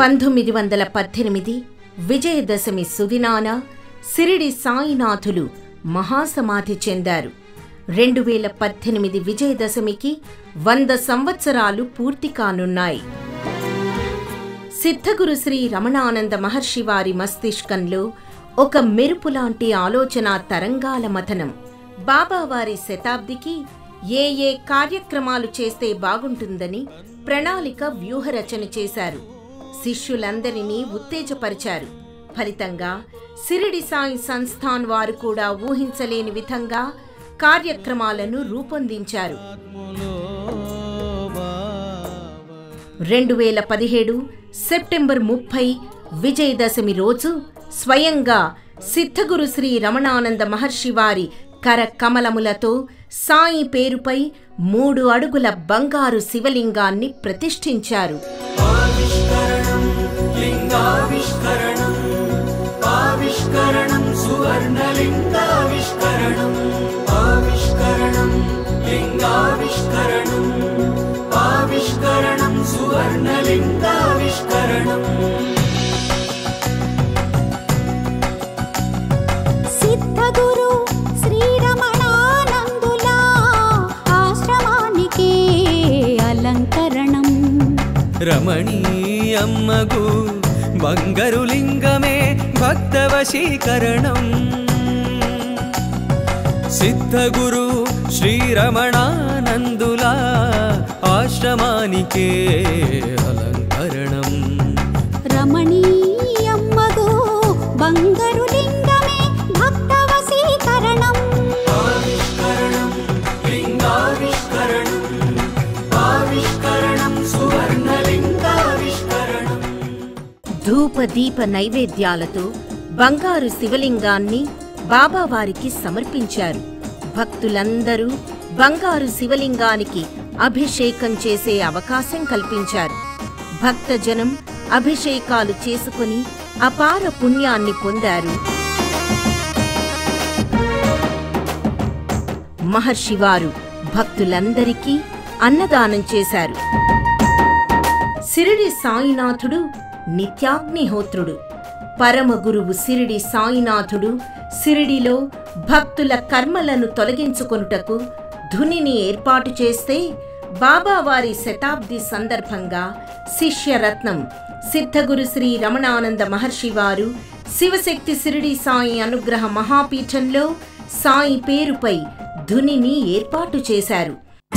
పంతొమ్మిది వందల పద్దెనిమిది విజయదశమి సుదినాన సిరిడి సాయినాథులు మహాసమాధి చెందారు రెండు వేల పద్దెనిమిది విజయదశమికి వంద సంవత్సరాలు పూర్తి కానున్నాయి సిద్ధగురు శ్రీ రమణానంద మహర్షి వారి మస్తిష్కంలో ఒక మెరుపులాంటి ఆలోచన తరంగాల మథనం బాబావారి శతాబ్దికి ఏ ఏ కార్యక్రమాలు చేస్తే బాగుంటుందని ప్రణాళిక వ్యూహరచన చేశారు శిష్యులందరినీ ఉత్తేజపరిచారు ఫలితంగా సిరిడి సాయి సంస్థాన్ వారు కూడా ఊహించలేని విధంగా కార్యక్రమాలను రూపొందించారు రెండు వేల పదిహేడు సెప్టెంబర్ ముప్పై విజయదశమి రోజు స్వయంగా సిద్ధగురు శ్రీ రమణానంద మహర్షి వారి కర కమలములతో సాయి పేరుపై మూడు అడుగుల బంగారు శివలింగాన్ని ప్రతిష్ఠించారు ఆవిష్కరణం లింగావిష్కరణం ఆవిష్కరణం సువర్ణలింగావిష్కరణం ఆవిష్కరణం లింగావిష్కరణం ఆవిష్కరణం సువర్ణలింగావిష్కరణం సిద్ధగురు శ్రీరమణానందుల ఆశ్రమానికే అలంకరణం రమణీయమ్మగు బంగారు లింగమే భక్తవశీకరణం సిద్ధగురు శ్రీరమణానందుల ఆశ్రమానికే అలంకరణం రమణీయమ్మగు బంగారు లింగమే భక్తవశీకరణం ఆవిష్కరణం లింగావిష్కరణం ఆవిష్కరణం సువర్ణలింగావిష్కరణం ధూప దీప నైవేద్యాలతో బంగారు శివలింగాన్ని బాబావారికి సమర్పించారు భక్తులందరూ బంగారు శివలింగానికి అభిషేకం చేసే అవకాశం కల్పించారు భక్తజనం అభిషేకాలు చేసుకుని అపార పుణ్యాన్ని పొందారు మహర్షివారు భక్తులందరికీ అన్నదానం చేశారు సిరిడి సాయినాథుడు నిత్యాగ్నిహోత్రుడు పరమ గురువు సిరిడి సాయినాథుడు సిరిడిలో భక్తుల కర్మలను తొలగించుకొనుటకు ధునిని ఏర్పాటు చేస్తే బాబావారి శతాబ్ది సందర్భంగా శిష్యరత్నం సిద్ధగురు శ్రీ రమణానంద మహర్షి వారు శివశక్తి సిరిడి సాయి అనుగ్రహ మహాపీఠంలో సాయి పేరుపై ధునిని ఏర్పాటు చేశారు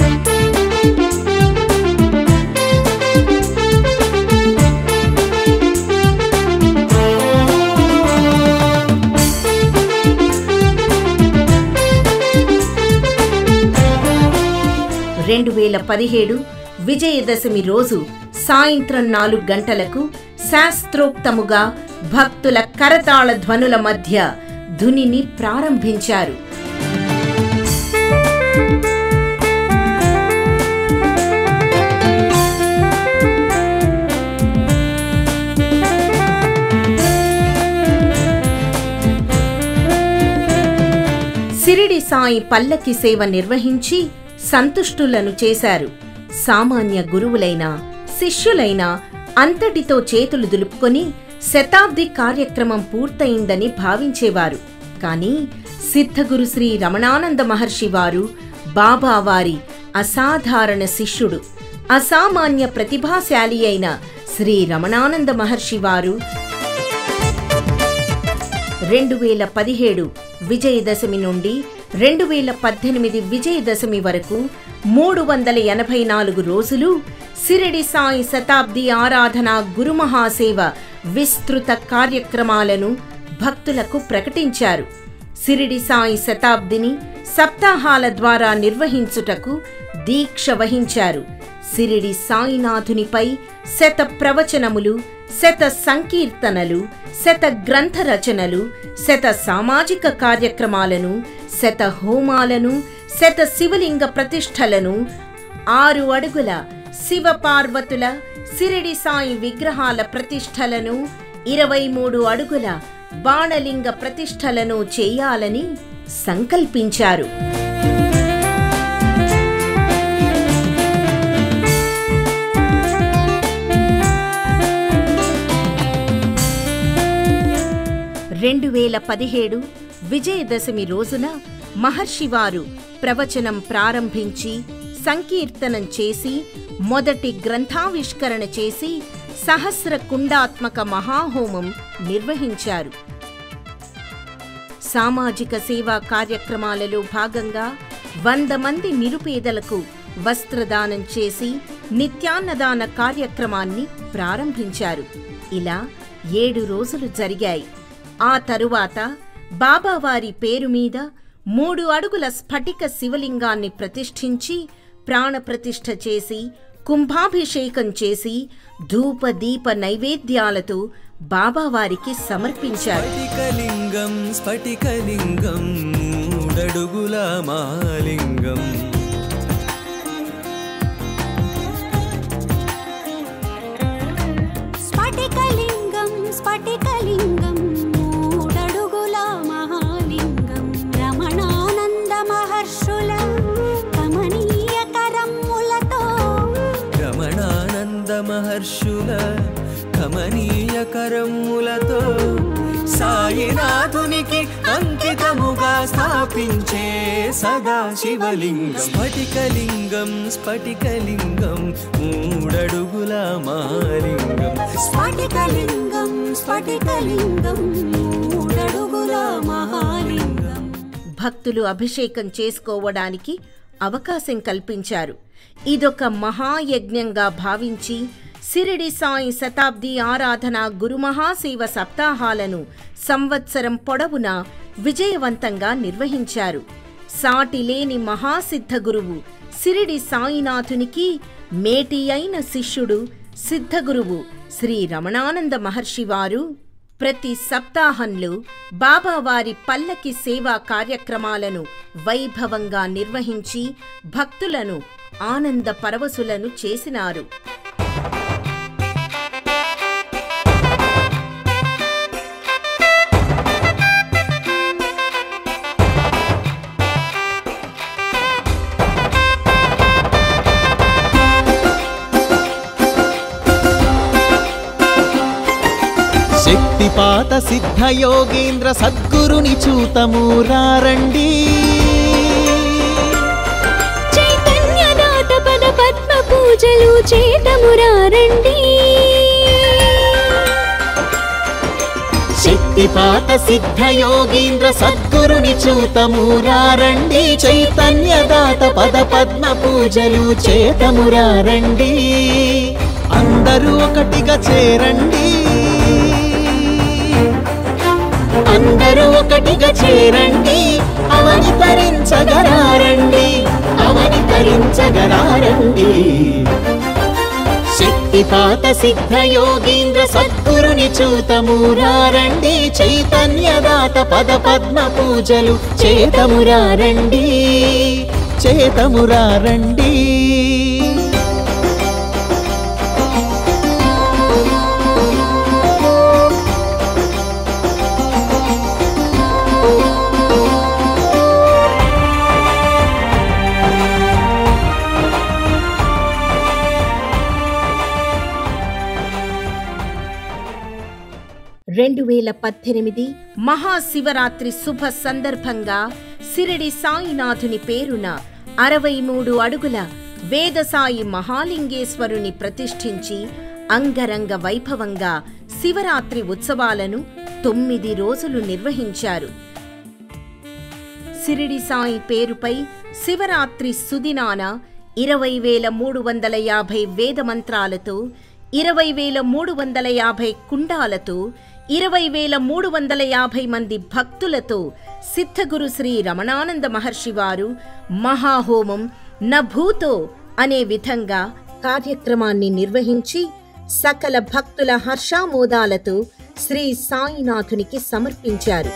రెండు వేల పదిహేడు విజయదశమి రోజు సాయంత్రం నాలుగు గంటలకు శాస్త్రోక్తముగా భక్తుల కరతాళ ధ్వనుల మధ్య ధునిని ప్రారంభించారు సిరిడి సాయి పల్లకి సేవ నిర్వహించి సంతుష్టులను చేశారు సామాన్య గురువులైన శిష్యులైన అంతటితో చేతులు దులుపుకొని శతాబ్ది కార్యక్రమం పూర్తయిందని భావించేవారు కాని సిద్ధగురు శ్రీ రమణానంద మహర్షి వారు బాబా వారి అసాధారణ శిష్యుడు అసామాన్య ప్రతిభాశాలి అయిన శ్రీ రమణానంద మహర్షి వారు రెండు వేల పదిహేడు విజయదశమి నుండి రెండు వేల పద్దెనిమిది విజయదశమి వరకు మూడు వందల ఎనభై నాలుగు రోజులు సిరిడి సాయి శతాబ్ది ఆరాధన గురుమహాసేవ విస్తృత కార్యక్రమాలను భక్తులకు ప్రకటించారు సిరిడి సాయి శతాబ్దిని సప్తాహాల ద్వారా నిర్వహించుటకు దీక్ష వహించారు సిరిడి సాయినాథునిపై శత ప్రవచనములు శత సంకీర్తనలు శత గ్రంథ రచనలు శత సామాజిక కార్యక్రమాలను శత హోమాలను శత శివలింగ ప్రతిష్టలను ఆరు అడుగుల శివ పార్వతుల సిరిడి సాయి విగ్రహాల ప్రతిష్టలను ఇరవై మూడు అడుగుల బాణలింగ ప్రతిష్టలను చేయాలని సంకల్పించారు రెండు వేల పదిహేడు విజయదశమి రోజున మహర్షివారు ప్రవచనం ప్రారంభించి సంకీర్తనం చేసి మొదటి గ్రంథావిష్కరణ చేసి సహస్ర కుండాత్మక మహాహోమం నిర్వహించారు సామాజిక సేవా కార్యక్రమాలలో భాగంగా వంద మంది నిరుపేదలకు వస్త్రదానం చేసి నిత్యాన్నదాన కార్యక్రమాన్ని ప్రారంభించారు ఇలా ఏడు రోజులు జరిగాయి ఆ తరువాత బాబావారి పేరు మీద మూడు అడుగుల స్ఫటిక శివలింగాన్ని ప్రతిష్ఠించి ప్రాణప్రతిష్ఠ చేసి కుంభాభిషేకం చేసి ధూప దీప నైవేద్యాలతో బాబావారికి సమర్పించారు స్ఫటికలింగం స్ఫటికలింగం మూడడుగుల మాలింగం స్ఫటికలింగం స్ఫటికలింగం మూడడుగుల మహాలింగం రమణానంద మహర్షుల కమనీయ కరమ్ములతో రమణానంద మహర్షుల కమనీయ కరములతో సాయినాథునికి అంకితముగా స్థాపించే సదా శివలింగం స్ఫటికలింగం స్ఫటికలింగం మూడడుగుల మాలింగం స్ఫటికలింగం స్ఫటికలింగం మూడడుగుల మహాలింగం భక్తులు అభిషేకం చేసుకోవడానికి అవకాశం కల్పించారు ఇదొక మహాయజ్ఞంగా భావించి సిరిడి సాయి శతాబ్ది ఆరాధన గురుమహాశివ సప్తాహాలను సంవత్సరం పొడవునా విజయవంతంగా నిర్వహించారు సాటిలేని మహాసిద్ధ గురువు సిరిడి సాయినాథునికి మేటి అయిన శిష్యుడు సిద్ధగురువు శ్రీ రమణానంద మహర్షి వారు ప్రతి సప్తాహంలో బాబావారి పల్లకి సేవా కార్యక్రమాలను వైభవంగా నిర్వహించి భక్తులను ఆనంద పరవశులను చేసినారు శక్తిపాత సిద్ధ యోగేంద్ర సద్గురుని చూతమూరారండి చైతన్యదాత పద పద్మ పూజలు చేతమురారండి శక్తిపాత సిద్ధ యోగేంద్ర సద్గురుని చూతమూరారండి చైతన్యదాత పద పద్మ పూజలు చేతమురారండి అందరూ ఒకటిగా చేరండి అందరూ ఒకటిగా చేరండి అవని తరించగరారండి అవని తరించగరారండి శక్తిపాత సిద్ధ యోగీంద్ర సద్గురుని చూతమురారండి చైతన్యదాత పద పద్మ పూజలు చేతమురారండి చేతమురారండి రెండు వేల పద్దెనిమిది మహాశివరాత్రి శుభ సందర్భంగా సిరిడి సాయినాథుని పేరున అరవై మూడు అడుగుల వేదసాయి మహాలింగేశ్వరుని ప్రతిష్ఠించి అంగరంగ వైభవంగా శివరాత్రి ఉత్సవాలను తొమ్మిది రోజులు నిర్వహించారు సిరిడి సాయి పేరుపై శివరాత్రి సుదినాన ఇరవై వేల మూడు వందల యాభై వేద మంత్రాలతో ఇరవై వేల మూడు వందల యాభై కుండాలతో ఇరవై వేల మూడు వందల యాభై మంది భక్తులతో సిద్ధగురు శ్రీ రమణానంద మహర్షి వారు మహాహోమం నభూతో అనే విధంగా కార్యక్రమాన్ని నిర్వహించి సకల భక్తుల హర్షామోదాలతో శ్రీ సాయినాథునికి సమర్పించారు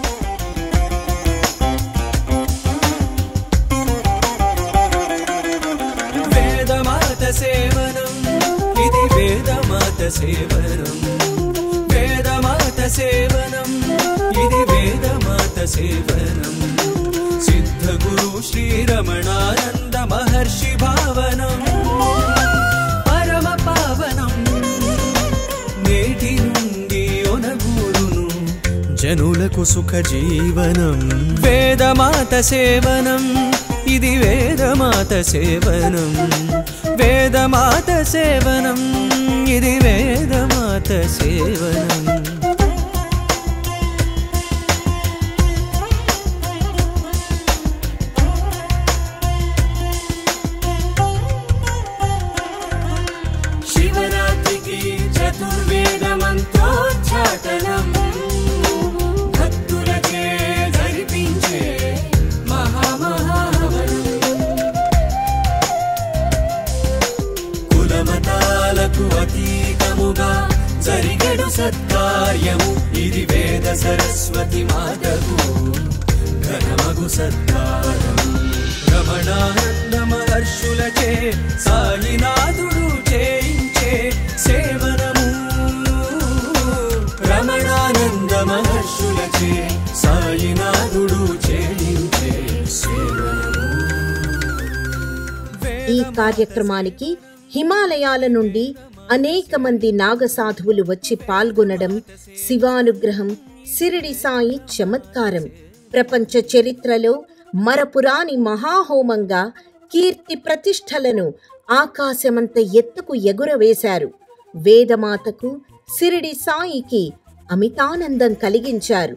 వేదమాత సేవనం ఇది వేదమాత సేవనం వేదమాత సేవనం ఇది వేదమాత సేవనం సిద్ధ గురు శ్రీరమణానంద మహర్షి భావనం పరమ పావనం నేటి నుండి ఒనగూరును జనులకు సుఖ జీవనం వేదమాత సేవనం ఇది వేదమాత సేవనం వేదమాత సేవనం ఇది వేదమాత సేవనం శివరాత్రికి చతుర్వేద మంత్రోచ్చాటనం భక్తులచే జరిపించే మహామహావనం కులమతాలకు అతీతముగా జరిగడు సత్కార్యము ఇది వేద సరస్వతి మాతకు ఘనమగు సత్కారం రమణానంద మహర్షులచే సాయినాథుడు చేయించే సేవనము రమణానంద మహర్షులచే సాయినాథుడు చేయించే సేవనము ఈ కార్యక్రమానికి హిమాలయాల నుండి అనేక మంది నాగ సాధువులు వచ్చి పాల్గొనడం శివానుగ్రహం సిరిడి సాయి చమత్కారం ప్రపంచ చరిత్రలో మరపురాని మహాహోమంగా కీర్తి ప్రతిష్టలను ఆకాశమంత ఎత్తుకు ఎగురవేశారు వేదమాతకు సిరిడి సాయికి అమితానందం కలిగించారు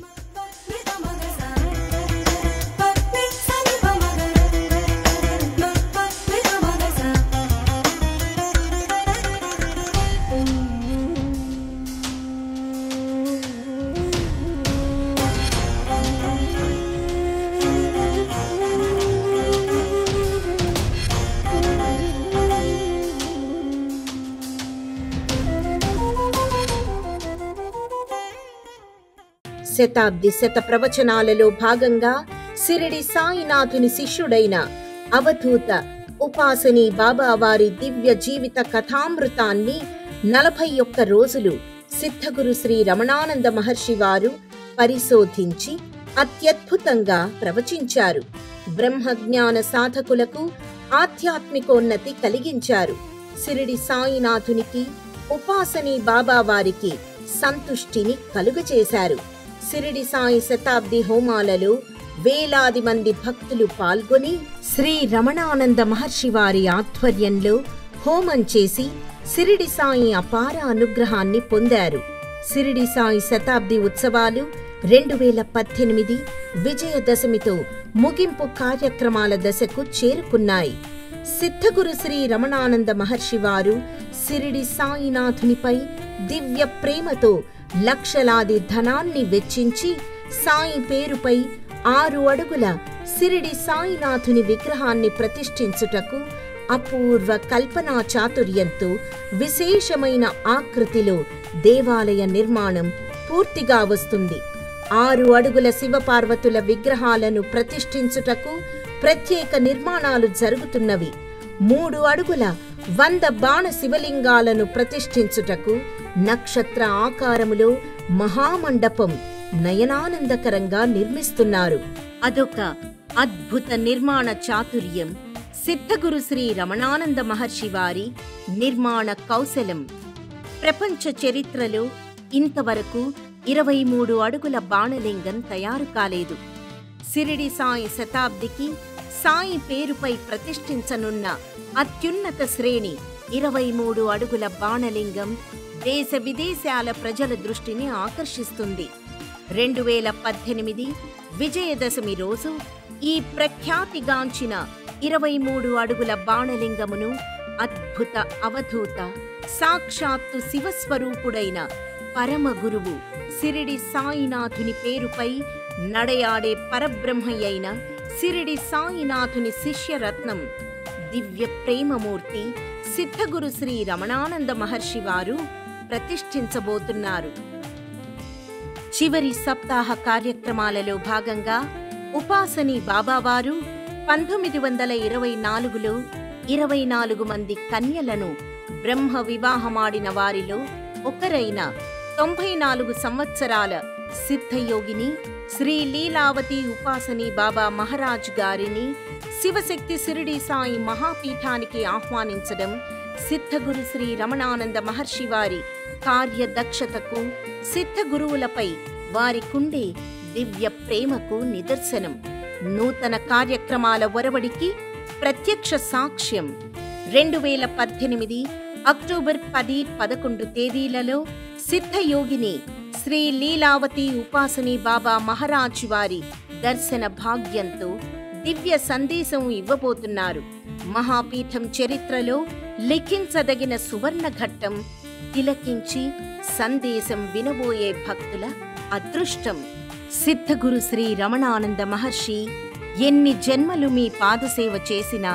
శతాబ్ది శత ప్రవచనాలలో భాగంగా సిరిడి సాయినాథుని శిష్యుడైన అవధూత ఉపాసని బాబా వారి దివ్య జీవిత కథామృతాన్ని నలభై ఒక్క రోజులు సిద్ధగురు శ్రీ రమణానంద మహర్షి వారు పరిశోధించి అత్యద్భుతంగా ప్రవచించారు బ్రహ్మజ్ఞాన సాధకులకు ఆధ్యాత్మికోన్నతి కలిగించారు సిరిడి సాయినాథునికి ఉపాసని బాబా వారికి సంతుష్టిని కలుగచేశారు సిరిడి సాయి శతాబ్ది హోమాలలో వేలాది మంది భక్తులు పాల్గొని శ్రీ రమణానంద మహర్షి వారి ఆధ్వర్యంలో హోమం చేసి సిరిడి సాయి అపార అనుగ్రహాన్ని పొందారు సిరిడి సాయి శతాబ్ది ఉత్సవాలు రెండు వేల పద్దెనిమిది విజయదశమితో ముగింపు కార్యక్రమాల దశకు చేరుకున్నాయి సిద్ధగురు శ్రీ రమణానంద మహర్షి వారు సిరిడి సాయినాథునిపై దివ్య ప్రేమతో లక్షలాది ధనాన్ని వెచ్చించి సాయి పేరుపై ఆరు అడుగుల సిరిడి సాయినాథుని విగ్రహాన్ని ప్రతిష్ఠించుటకు అపూర్వ కల్పనా చాతుర్యంతో విశేషమైన ఆకృతిలో దేవాలయ నిర్మాణం పూర్తిగా వస్తుంది ఆరు అడుగుల శివపార్వతుల విగ్రహాలను ప్రతిష్ఠించుటకు ప్రత్యేక నిర్మాణాలు జరుగుతున్నవి మూడు అడుగుల వంద బాణ శివలింగాలను ప్రతిష్ఠించుటకు నక్షత్ర ఆకారములో మహామండపం నయనానందకరంగా నిర్మిస్తున్నారు అదొక అద్భుత నిర్మాణ చాతుర్యం సిద్ధగురు శ్రీ రమణానంద మహర్షి వారి నిర్మాణ కౌశలం ప్రపంచ చరిత్రలో ఇంతవరకు ఇరవై మూడు అడుగుల బాణలింగం తయారు కాలేదు సిరిడి సాయి శతాబ్దికి సాయి పేరుపై ప్రతిష్ఠించనున్న అత్యున్నత శ్రేణి ఇరవై మూడు అడుగుల బాణలింగం దేశ విదేశాల ప్రజల దృష్టిని ఆకర్షిస్తుంది రెండు వేల పద్దెనిమిది విజయదశమి రోజు ఈ ప్రఖ్యాతిగాంచిన ఇరవై మూడు అడుగుల బాణలింగమును అద్భుత అవధూత సాక్షాత్తు శివస్వరూపుడైన పరమ గురువు సిరిడి సాయినాథుని పేరుపై నడయాడే పరబ్రహ్మయ్యైన సిరిడి సాయినాథుని శిష్యరత్నం దివ్య ప్రేమమూర్తి సిద్ధగురు శ్రీ రమణానంద మహర్షి వారు ప్రతిష్ఠించబోతున్నారు చివరి సప్తాహ కార్యక్రమాలలో భాగంగా ఉపాసని బాబావారు పంతొమ్మిది వందల ఇరవై నాలుగులో ఇరవై నాలుగు మంది కన్యలను బ్రహ్మ వివాహమాడిన వారిలో ఒకరైన తొంభై నాలుగు సంవత్సరాల సిద్ధయోగిని శ్రీ లీలావతి ఉపాసని బాబా మహారాజ్ గారిని శివశక్తి సిరిడి సాయి మహాపీఠానికి ఆహ్వానించడం సిద్ధగురు శ్రీ రమణానంద మహర్షి వారి కార్యదక్షతకు సిద్ధ గురువులపై వారికుండే దివ్య ప్రేమకు నిదర్శనం నూతన కార్యక్రమాల ఒరవడికి ప్రత్యక్ష సాక్ష్యం రెండు వేల పద్దెనిమిది అక్టోబర్ పది పదకొండు తేదీలలో సిద్ధయోగిని శ్రీ లీలావతి ఉపాసని బాబా మహారాజ్ వారి దర్శన భాగ్యంతో దివ్య సందేశం ఇవ్వబోతున్నారు మహాపీఠం చరిత్రలో లిఖించదగిన సువర్ణ ఘట్టం తిలకించి సందేశం వినబోయే భక్తుల అదృష్టం సిద్ధగురు శ్రీ రమణానంద మహర్షి ఎన్ని జన్మలు మీ పాదసేవ చేసినా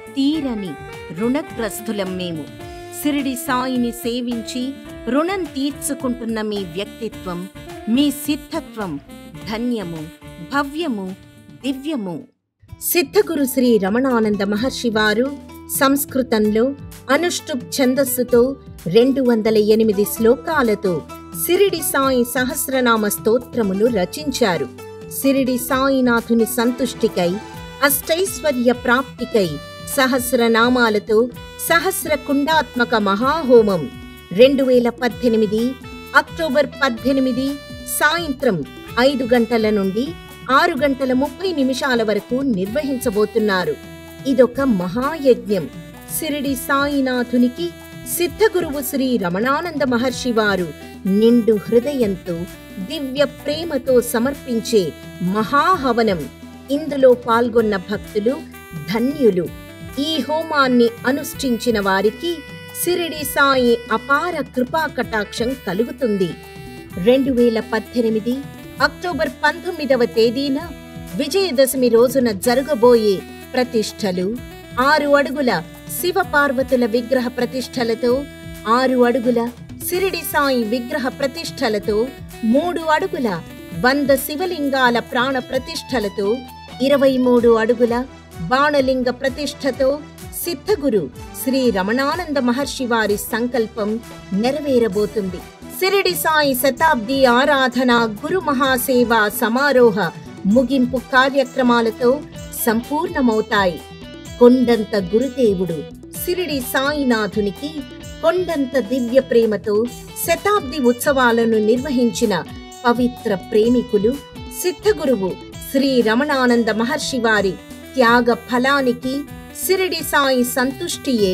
తీరని రుణగ్రస్తులం మేము సిరిడి సాయిని సేవించి రుణం తీర్చుకుంటున్న మీ వ్యక్తిత్వం మీ సిద్ధత్వం ధన్యము భవ్యము దివ్యము సిద్ధగురు శ్రీ రమణానంద మహర్షి వారు సంస్కృతంలో అనుష్టుప్ ఛందస్సుతో రెండు వందల ఎనిమిది శ్లోకాలతో సిరిడి సాయి సహస్రనామ స్తోత్రమును రచించారు సిరిడి సాయినాథుని సంతుష్టికై అష్టైశ్వర్య ప్రాప్తికై సహస్రనామాలతో సహస్ర కుండాత్మక మహాహోమం రెండు వేల పద్దెనిమిది అక్టోబర్ పద్దెనిమిది సాయంత్రం ఐదు గంటల నుండి ఆరు గంటల ముప్పై నిమిషాల వరకు నిర్వహించబోతున్నారు ఇదొక మహాయజ్ఞం సిరిడి సాయినాథునికి సిద్ధగురువు శ్రీ రమణానంద మహర్షి వారు నిండు హృదయంతో దివ్య ప్రేమతో సమర్పించే మహాహవనం ఇందులో పాల్గొన్న భక్తులు ధన్యులు ఈ హోమాన్ని అనుష్ఠించిన వారికి సిరిడి సాయి అపార కృపా కటాక్షం కలుగుతుంది రెండు వేల పద్దెనిమిది అక్టోబర్ పంతొమ్మిదవ తేదీన విజయదశమి రోజున జరగబోయే ప్రతిష్టలు ఆరు అడుగుల శివ పార్వతుల విగ్రహ ప్రతిష్టలతో ఆరు అడుగుల సిరిడి సాయి విగ్రహ ప్రతిష్టలతో మూడు అడుగుల వంద శివలింగాల ప్రాణ ప్రతిష్టలతో ఇరవై మూడు అడుగుల బాణలింగ ప్రతిష్టతో సిద్ధగురు శ్రీ రమణానంద మహర్షి వారి సంకల్పం నెరవేరబోతుంది సిరిడి సాయి శతాబ్ది ఆరాధన గురు మహాసేవ సమారోహ ముగింపు కార్యక్రమాలతో సంపూర్ణమవుతాయి కొండంత గురుదేవుడు సిరిడి సాయినాథునికి కొండంత దివ్య ప్రేమతో శతాబ్ది ఉత్సవాలను నిర్వహించిన పవిత్ర ప్రేమికులు సిద్ధగురువు శ్రీ రమణానంద మహర్షి వారి త్యాగ ఫలానికి సిరిడి సాయి సంతుష్టియే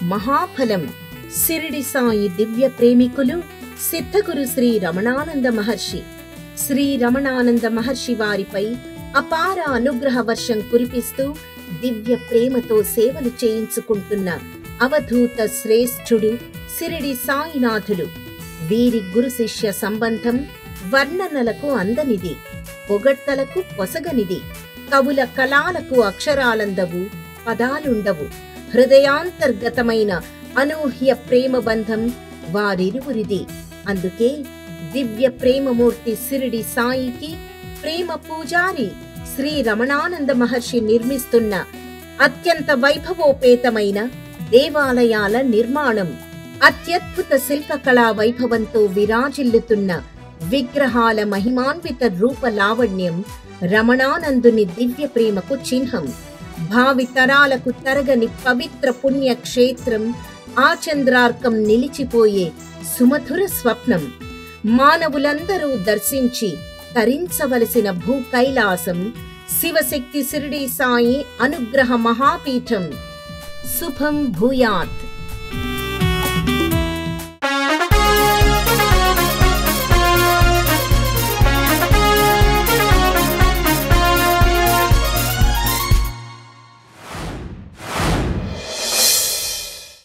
మహాఫలం సిరిడి సాయి దివ్య ప్రేమికులు సిద్ధగురు శ్రీ రమణానంద మహర్షి శ్రీ రమణానంద మహర్షి వారిపై అపార అనుగ్రహ వర్షం కురిపిస్తూ దివ్య ప్రేమతో సేవలు చేయించుకుంటున్న అవధూత శ్రేష్ఠుడు సిరిడి సాయినాథులు వీరి గురు శిష్య సంబంధం వర్ణనలకు అందనిది పొగడ్తలకు పొసగనిది కవుల కళాలకు అక్షరాలందవు పదాలుండవు హృదయాంతర్గతమైన అనూహ్య ప్రేమ బంధం వారిరువురిది అందుకే దివ్య ప్రేమమూర్తి సిరిడి సాయికి ప్రేమ పూజారి శ్రీ రమణానంద మహర్షి నిర్మిస్తున్న అత్యంత వైభవోపేతమైన దేవాలయాల నిర్మాణం అత్యద్భుత శిల్పకళా వైభవంతో విరాజిల్లుతున్న విగ్రహాల మహిమాన్విత రూప లావణ్యం రమణానందుని దివ్య ప్రేమకు చిహ్నం భావి తరాలకు తరగని పవిత్ర పుణ్య క్షేత్రం ఆచంద్రార్కం నిలిచిపోయే సుమధుర స్వప్నం మానవులందరూ దర్శించి తరించవలసిన భూ కైలాసం శివశక్తి సిరిడి సాయి అనుగ్రహ మహాపీఠం శుభం భూయాత్